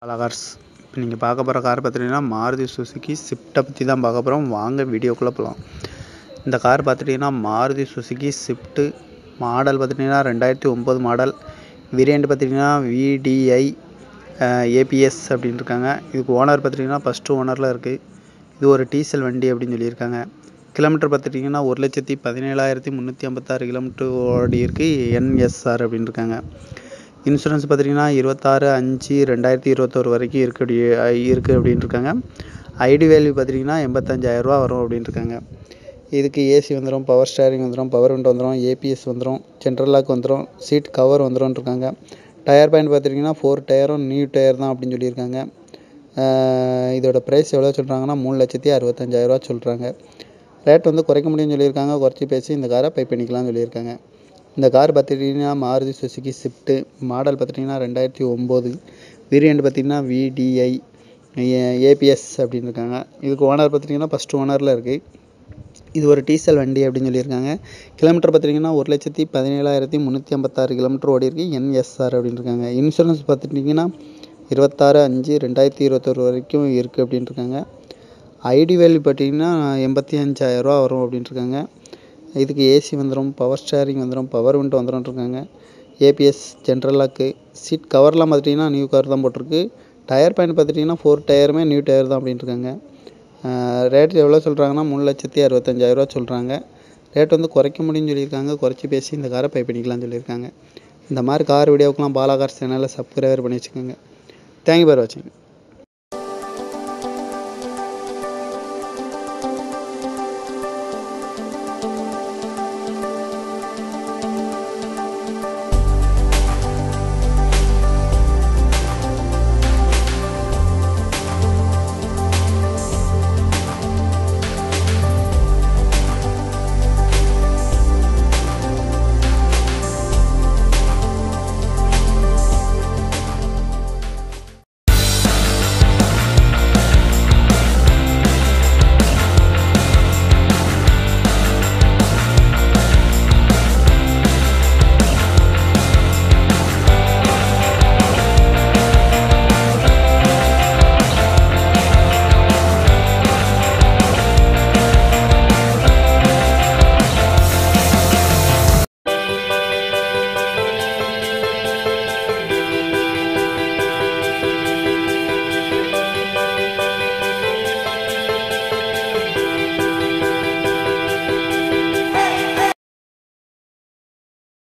hello cars இப்போ நீங்கள் பார்க்க போகிற கார் பார்த்துட்டிங்கன்னா மாருதி சுசுகி ஸ்விஃப்ட்டை பற்றி தான் பார்க்க போகிறோம் வாங்க வீடியோக்குள்ளே போகலாம் இந்த கார் பார்த்துட்டிங்கன்னா மாருதி சுசுகி ஸ்விஃப்ட்டு மாடல் பார்த்துட்டிங்கன்னா ரெண்டாயிரத்தி ஒம்பது மாடல் வேரியண்ட் பார்த்துட்டிங்கன்னா விடிஐ ஏபிஎஸ் அப்படின்னு இருக்காங்க இதுக்கு ஓனர் பார்த்துட்டிங்கன்னா ஃபஸ்ட்டு ஓனரில் இருக்குது இது ஒரு டீசல் வண்டி அப்படின்னு சொல்லியிருக்காங்க கிலோமீட்டர் பார்த்துட்டிங்கன்னா ஒரு லட்சத்தி பதினேழாயிரத்தி முந்நூற்றி ஐம்பத்தாறு கிலோமீட்டர் ஓடி இருக்குது என்எஸ்ஆர் அப்படின்னு இருக்காங்க இன்சூரன்ஸ் பார்த்துட்டிங்கன்னா இருபத்தாறு அஞ்சு ரெண்டாயிரத்தி இருபத்தோரு வரைக்கும் இருக்கு அப்படி இருக்குது அப்படின்னு இருக்காங்க ஐடி வேல்யூ பார்த்துட்டிங்கன்னா எண்பத்தஞ்சாயிரரூவா வரும் அப்படின்னு இருக்காங்க இதுக்கு ஏசி வந்துடும் பவர் ஸ்டேரிங் வந்துடும் பவர் விண்டோ வந்துடும் ஏபிஎஸ் வந்துடும் ஜென்ரல் லாக் வந்துடும் சீட் கவர் வந்துடும் இருக்காங்க டயர் பாயிண்ட் பார்த்துட்டிங்கன்னா ஃபோர் டயரும் நியூ டயர் தான் அப்படின்னு சொல்லியிருக்காங்க இதோட ப்ரைஸ் எவ்வளோ சொல்கிறாங்கன்னா மூணு லட்சத்தி அறுபத்தஞ்சாயிரரூவா சொல்கிறாங்க ரேட் வந்து குறைக்க முடியும்னு சொல்லியிருக்காங்க குறைச்சி பேசி இந்த காரை பை பண்ணிக்கலாம்னு சொல்லியிருக்காங்க இந்த கார் பார்த்துட்டிங்கன்னா மாருதி சுசுகி ஸ்விஃப்ட்டு மாடல் பார்த்துட்டிங்கன்னா ரெண்டாயிரத்தி ஒம்பது வேரியண்ட் பார்த்திங்கன்னா விடிஐ ஏபிஎஸ் அப்படின்னு இருக்காங்க இதுக்கு ஓனர் பார்த்துட்டிங்கன்னா ஃபஸ்ட்டு ஓனரில் இருக்குது இது ஒரு டீசல் வண்டி அப்படின்னு சொல்லியிருக்காங்க கிலோமீட்டர் பார்த்துட்டிங்கன்னா ஒரு லட்சத்தி பதினேழாயிரத்தி முந்நூற்றி ஐம்பத்தாறு கிலோமீட்டர் ஓடி இருக்குது என்எஸ்ஆர் அப்படின்னு இருக்காங்க இன்சூரன்ஸ் பார்த்துட்டிங்கன்னா இருபத்தாறு அஞ்சு ரெண்டாயிரத்தி இருபத்தொரு வரைக்கும் இருக்குது அப்படின்னு இருக்காங்க ஐடி வேல்யூ பார்த்திங்கன்னா எண்பத்தி அஞ்சாயிரரூவா வரும் அப்படின்னு இருக்காங்க இதுக்கு ஏசி வந்துடும் பவர் ஸ்டேரிங் வந்துடும் பவர் விண்டோ வந்துடும் இருக்காங்க ஏபிஎஸ் ஜென்ரல் லாக்கு சீட் கவர்லாம் பார்த்துட்டிங்கன்னா நியூ கவர் தான் போட்டிருக்கு டயர் பாயிண்ட் பார்த்துட்டிங்கன்னா ஃபோர் டயருமே நியூ டயர் தான் அப்படின்ட்டு இருக்காங்க ரேட் எவ்வளோ சொல்கிறாங்கன்னா மூணு லட்சத்தி அறுபத்தஞ்சாயிரரூவா சொல்கிறாங்க ரேட் வந்து குறைக்க முடியும்னு சொல்லியிருக்காங்க குறைச்சி பேசி இந்த காரை பை பண்ணிக்கலாம்னு சொல்லியிருக்காங்க இந்த மாதிரி கார் வீடியோவுக்குலாம் பாலா கார் சேனலில் சப்ஸ்கிரைபர் பண்ணி வச்சுக்கோங்க தேங்க்யூ ஃபார் வாட்சிங்